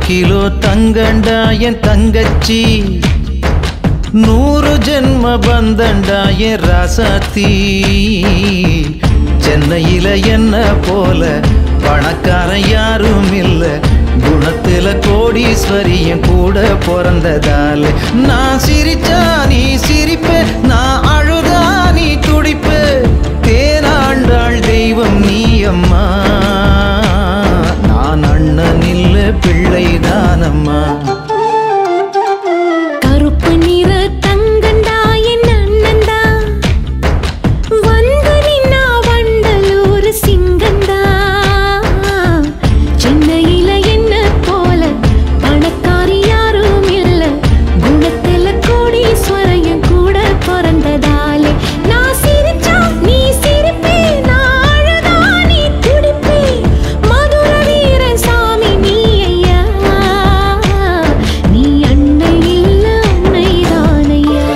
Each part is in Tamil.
கிலோ தங்கண்டா என் தங்கச்சி நூறு ஜென்ம பந்தண்டா என் ராசாத்தி சென்னையில என்ன போல பணக்காரன் யாரும் இல்ல குணத்துல கோடீஸ்வரியும் கூட பிறந்ததால நான் சிரிச்சா நீ சிரிப்ப நான் அழுதா நீ துடிப்ப தேனாண்டாள் தெய்வம் நீ அம்மா நான் அண்ணன் இல்ல பிள்ளைதானம்மா கருப்பு நிற தங்கண்டா என் அண்ணந்தா வந்து நின்னா வண்டலூர் சிங்கந்தா சென்னையில என்ன போல பணக்காரி யாரும் இல்ல குணத்துல கோடீஸ்வரையும் கூட பிறந்ததாலே நான் சிரிச்சா நீ சிரிப்பே நான் அழுதா நீ துடிப்பே மதுர வீரன் சாமி நீ ஐயா நீ அன்னை இல்ல அன்னைதான் ஐயா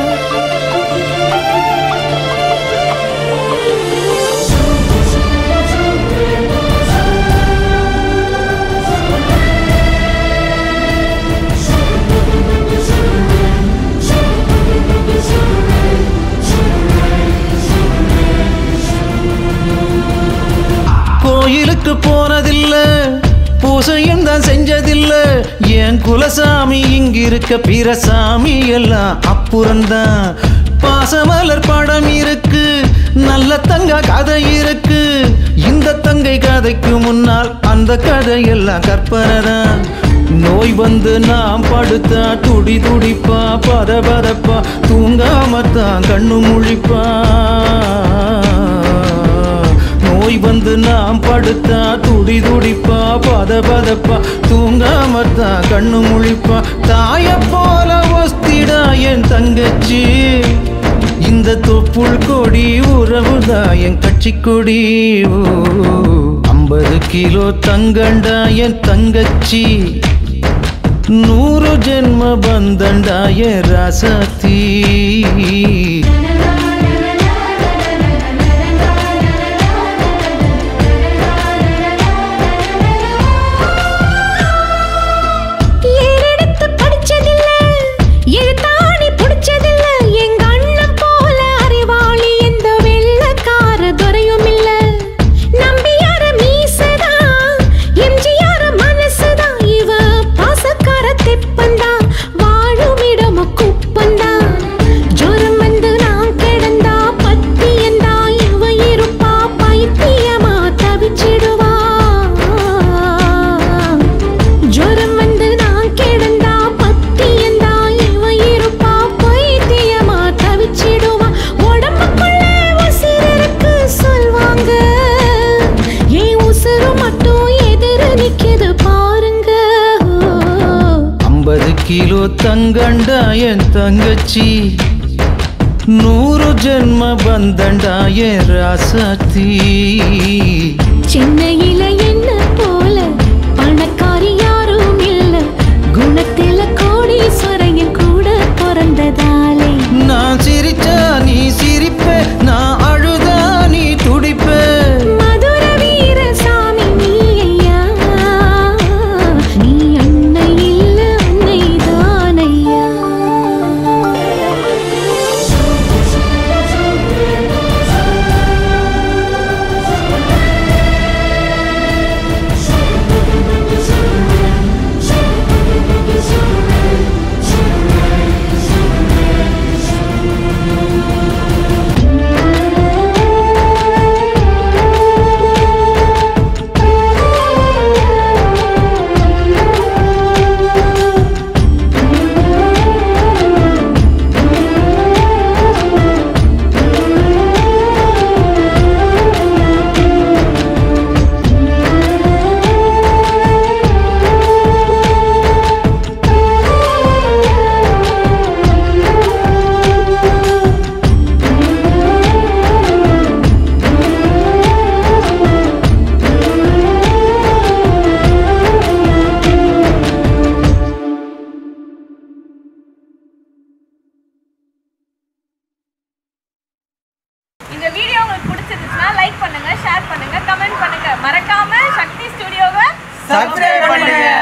கோயிலுக்கு போனதில்ல பூசையும் தான் செஞ்சதில்ல என் குலசாமி இங்கிருக்க பிரசாமி எல்லாம் அப்புறம்தான் பாசமலர் படம் இருக்கு நல்ல தங்க கதை இருக்கு இந்த தங்கை கதைக்கு முன்னால் அந்த கதையெல்லாம் கற்பனை தான் நோய் வந்து நாம் படுத்தா துடி துடிப்பா பத பதப்பா தூங்காமத்தான் கண்ணு முழிப்பா நோய் வந்து நாம் படுத்தா துடி துடிப்பா பத பதப்பா தூங்காமத்தான் கண்ணு முழிப்பா தாய போல ஒஸ்திடா என் தங்கச்சி இந்த தொப்புள் கொடி உறவுதா என் கட்சி கொடி ஐம்பது கிலோ தங்கண்டா என் தங்கச்சி நூறு ஜென்ம பந்தண்டா என் ராசாத்தி ஏறெடுத்து படிச்சதில்ல எழுத்தாணி புடிச்சதில்ல எங்க அண்ணன் போல அறிவாளி எந்த வெள்ளக்கார துறையும் இல்ல நம்பியார மீசதா எம்ஜிஆர் மனசுதா இவ பாசக்கார தெப்பந்தா வாழும் இடம குப்பந்தா ஜோரம் வந்து நான் கிடந்தா பத்தியந்தா இவ இருப்பா பைத்தியமா தவிச்சிடுவா ஜுரம் வந்து நான் கிடந்தா பத்தியந்தா இவ இருப்பா பைத்தியமா தவிச்சிடுவா உடம்புக்குள்ள உசிர் இருக்கு சொல்வாங்க ஏன் உசுறு மட்டும் எதிர நிக்குது பாருங்க ஐம்பது கிலோ தங்கண்டா என் தங்கச்சி நூறு ஜென்ம பந்தண்டா என் ராசாத்தி சென்னையில என்ன போல பணக்காரி யாரும் இல்ல குணத்தில கோடீஸ்வரையும் கூட பிறந்ததாலே நான் சிரிச்சா நீ சிரிப்ப நான் அழுதா நீ துடிப்ப மதுர வீர சாமி நீ ஐயா நீ அன்னை இல்ல அன்னை தான் ஐயா இந்த வீடியோ உங்களுக்கு பிடிச்சிருந்துச்சுன்னா லைக் பண்ணுங்க ஷேர் பண்ணுங்க கமெண்ட் பண்ணுங்க மறக்காம சக்தி ஸ்டுடியோவை Subscribe பண்ணுங்க.